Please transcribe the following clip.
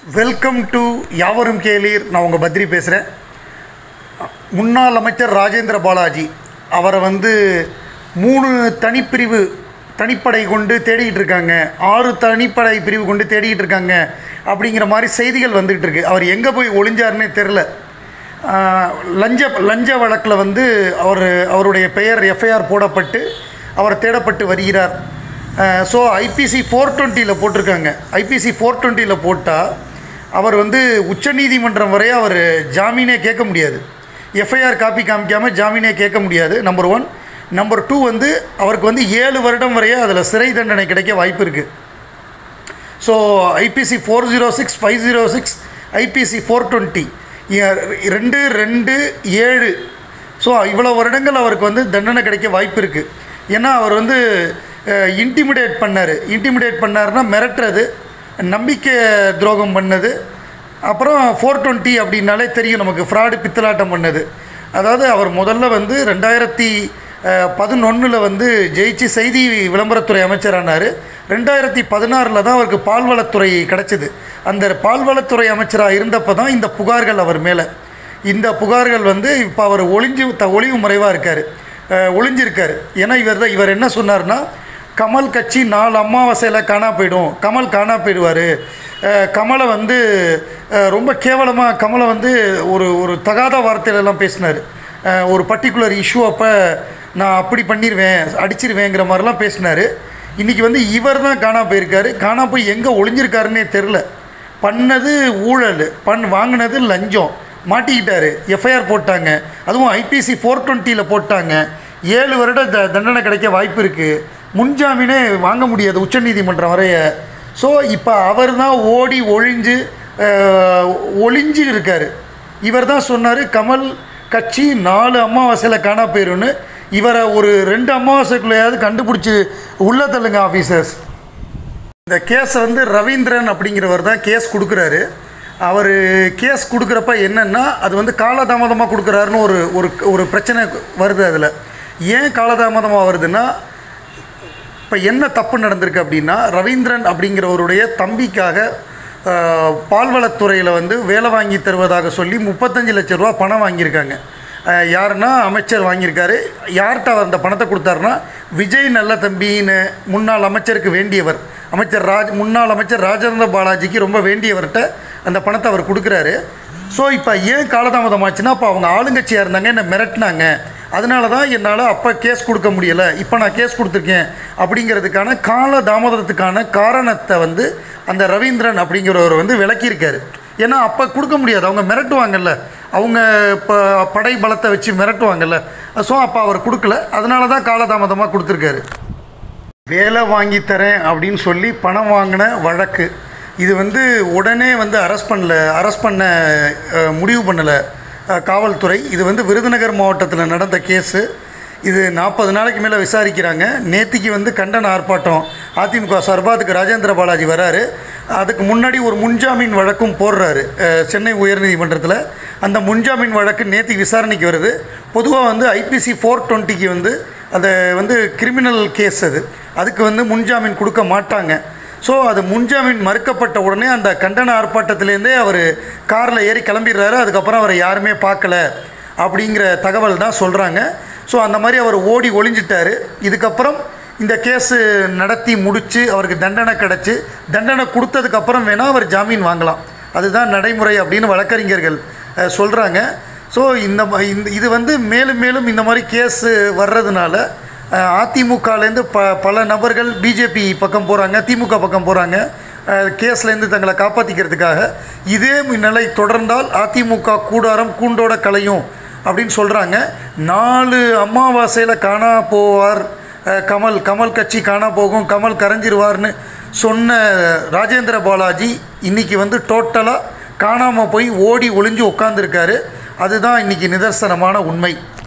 welcome to யாவரும் கேளீர் நான் உங்கள் பத்ரி பேசுகிறேன் முன்னாள் அமைச்சர் ராஜேந்திர பாலாஜி அவரை வந்து மூணு தனிப்பிரிவு தனிப்படை கொண்டு தேடிக்கிட்டு இருக்காங்க ஆறு தனிப்படை பிரிவு கொண்டு தேடிக்கிட்டு இருக்காங்க அப்படிங்கிற மாதிரி செய்திகள் வந்துகிட்டு இருக்கு அவர் எங்கே போய் ஒளிஞ்சாருன்னே தெரில ஆஹ், லஞ்ச லஞ்ச வழக்கில் வந்து அவர் அவருடைய பெயர் எஃப்ஐஆர் போடப்பட்டு அவர் தேடப்பட்டு வருகிறார் ஸோ ஐபிசி ஃபோர் டுவெண்ட்டியில் போட்டிருக்காங்க ஐபிசி ஃபோர் டுவெண்ட்டியில் போட்டால் அவர் வந்து உச்சநீதிமன்றம் வரை அவர் ஜாமீனே கேட்க முடியாது எஃப்ஐஆர் காப்பி காமிக்காமல் ஜாமீனே கேட்க முடியாது நம்பர் ஒன் நம்பர் டூ வந்து அவருக்கு வந்து ஏழு வருடம் வரையே அதில் சிறை தண்டனை கிடைக்க வாய்ப்பு இருக்குது so IPC four zero six five zero six IPC four twenty ரெண்டு ரெண்டு ஏழு ஸோ இவ்வளோ வருடங்கள் அவருக்கு வந்து தண்டனை கிடைக்க வாய்ப்பு இருக்குது ஏன்னா அவர் வந்து இன்டிமிடேட் பண்ணார் இன்டிமிடேட் பண்ணாருன்னா மிரட்டுறது நம்பிக்கை துரோகம் பண்ணது அப்புறம் ஃபோர் டுவெண்ட்டி அப்படின்னாலே தெரியும் நமக்கு ஃப்ராடு பித்தலாட்டம் பண்ணது அதாவது அவர் முதல்ல வந்து ரெண்டாயிரத்தி பதினொன்றில் வந்து ஜெயிச்சு செய்தி விளம்பரத்துறை அமைச்சரானார் ரெண்டாயிரத்தி பதினாறில் தான் அவருக்கு பால்வளத்துறை கிடச்சிது அந்த பால்வளத்துறை அமைச்சராக இருந்தப்போ தான் இந்த புகார்கள் அவர் மேலே இந்த புகார்கள் வந்து இப்போ அவர் ஒளிஞ்சு த ஒளிவு மறைவாக இருக்கார் ஒளிஞ்சிருக்கார் ஏன்னா இவர் தான் இவர் என்ன சொன்னார்னா கமல் கட்சி நாலு அமாவாசையில் காணா போயிடும் கமல் காணா போயிடுவார் கமலை வந்து அஹ், ரொம்ப கேவலமாக கமலை வந்து ஒரு ஒரு தகாத வார்த்தையிலலாம் பேசினார் ஒரு பர்டிகுலர் இஷ்யூ அப்போ நான் அப்படி பண்ணிடுவேன் அடிச்சிருவேங்கிற மாதிரிலாம் பேசினார் இன்றைக்கி வந்து இவர் தான் காணா போயிருக்காரு காணா போய் எங்கே ஒளிஞ்சிருக்காருன்னே தெரில பண்ணது ஊழல் பண் வாங்கினது லஞ்சம் மாட்டிக்கிட்டாரு எஃப்ஐஆர் போட்டாங்க அதுவும் ஐபிசி ஃபோர் டுவெண்ட்டியில் போட்டாங்க ஏழு வருட த தண்டனை கிடைக்க வாய்ப்பு இருக்குது முன்ஜாமீனே வாங்க முடியாது உச்சநீதிமன்றம் வரைய ஸோ இப்போ அவர் தான் ஓடி ஒழிஞ்சு அஹ், ஒளிஞ்சு இருக்கார் இவர் தான் சொன்னார் கமல் கட்சி நாலு அமாவாசையில் காணா போயிரும்னு இவரை ஒரு ரெண்டு அமாவாசைக்குள்ளேயாவது கண்டுபிடிச்சி உள்ள தள்ளுங்க ஆஃபீஸர்ஸ் இந்த கேஸை வந்து ரவீந்திரன் அப்படிங்கிறவர் தான் கேஸ் கொடுக்குறாரு அவர் கேஸ் கொடுக்குறப்ப என்னென்னா அது வந்து காலதாமதமாக கொடுக்குறாருன்னு ஒரு ஒரு ஒரு பிரச்சனை வருது அதில் ஏன் காலதாமதமாக வருதுன்னா இப்போ என்ன தப்பு நடந்திருக்கு அப்படின்னா ரவீந்திரன் அப்படிங்கிறவருடைய தம்பிக்காக ஆஹ், பால்வளத்துறையில் வந்து வேலை வாங்கி தருவதாக சொல்லி முப்பத்தஞ்சு லட்ச ரூபா பணம் வாங்கியிருக்காங்க ஆஹ், யாருன்னா அமைச்சர் வாங்கியிருக்காரு யார்கிட்ட அவர் அந்த பணத்தை கொடுத்தாருன்னா விஜய் நல்ல தம்பின்னு முன்னாள் அமைச்சருக்கு வேண்டியவர் அமைச்சர் ராஜ் முன்னாள் அமைச்சர் ராஜேந்திர பாலாஜிக்கு ரொம்ப வேண்டியவர்கிட்ட அந்த பணத்தை அவர் கொடுக்குறாரு ஸோ இப்போ ஏன் காலதாமதம் ஆச்சுன்னா அப்போ அவங்க ஆளுங்கட்சியாக இருந்தாங்க என்னை மிரட்டினாங்க அதனால தான் என்னால் அப்போ கேஸ் கொடுக்க முடியலை இப்போ நான் கேஸ் கொடுத்துருக்கேன் அப்படிங்கிறதுக்கான கால தாமதத்துக்கான காரணத்தை வந்து அந்த ரவீந்திரன் அப்படிங்கிறவர் வந்து விளக்கியிருக்காரு ஏன்னா அப்போ கொடுக்க முடியாது அவங்க மிரட்டுவாங்கல்ல அவங்க இப்போ படை பலத்தை வச்சு மிரட்டுவாங்கல்ல ஸோ அப்போ அவர் கொடுக்கல அதனால தான் காலதாமதமாக கொடுத்துருக்காரு வேலை வாங்கி தரேன் அப்படின்னு சொல்லி பணம் வாங்கின வழக்கு இது வந்து உடனே வந்து அரெஸ்ட் பண்ணல அரெஸ்ட் பண்ண அஹ், முடிவு பண்ணலை அஹ், காவல்துறை இது வந்து விருதுநகர் மாவட்டத்தில் நடந்த கேஸு இது நாற்பது நாளைக்கு மேலே விசாரிக்கிறாங்க நேத்திக்கு வந்து கண்டன ஆர்ப்பாட்டம் அதிமுக சார்பாக அதுக்கு ராஜேந்திர பாலாஜி வராரு அதுக்கு முன்னாடி ஒரு முன்ஜாமீன் வழக்கும் போடுறாரு அஹ், சென்னை உயர்நீதிமன்றத்தில் அந்த முன்ஜாமீன் வழக்கு நேத்திக்கு விசாரணைக்கு வருது பொதுவாக வந்து ஐபிசி ஃபோர் டுவெண்ட்டிக்கு வந்து அதை வந்து கிரிமினல் கேஸ் அது அதுக்கு வந்து முன்ஜாமீன் கொடுக்க மாட்டாங்க ஸோ அது முன்ஜாமீன் மறுக்கப்பட்ட உடனே அந்த கண்டன ஆர்ப்பாட்டத்திலேருந்தே அவர் காரில் ஏறி கிளம்பிடுறாரு அதுக்கப்புறம் அவரை யாருமே பார்க்கல அப்படிங்கிற தகவல் தான் சொல்கிறாங்க ஸோ அந்த மாதிரி அவர் ஓடி ஒளிஞ்சிட்டாரு இதுக்கப்புறம் இந்த கேஸு நடத்தி முடித்து அவருக்கு தண்டனை கிடச்சி தண்டனை கொடுத்ததுக்கப்புறம் வேணால் அவர் ஜாமீன் வாங்கலாம் அதுதான் நடைமுறை அப்படின்னு வழக்கறிஞர்கள் சொல்கிறாங்க ஸோ இந்த ம- இந்த இது வந்து மேலும் மேலும் இந்த மாதிரி கேஸு வர்றதுனால அஹ், அதிமுகலேருந்து ப பல நபர்கள் பிஜேபி பக்கம் போகிறாங்க திமுக பக்கம் போகிறாங்க கேஸ்லேருந்து தங்களை காப்பாற்றிக்கிறதுக்காக இதே நிலை தொடர்ந்தால் அதிமுக கூடாரம் கூண்டோட கலையும் அப்படின்னு சொல்கிறாங்க நாலு அமாவாசையில் காணா போவார் அஹ், கமல் கமல் கட்சி காணா போகும் கமல் கரைஞ்சிருவார்னு சொன்ன ராஜேந்திர பாலாஜி இன்னைக்கு வந்து டோட்டலாக காணாமல் போய் ஓடி ஒளிஞ்சு உட்காந்துருக்காரு அதுதான் இன்னைக்கு நிதர்சனமான உண்மை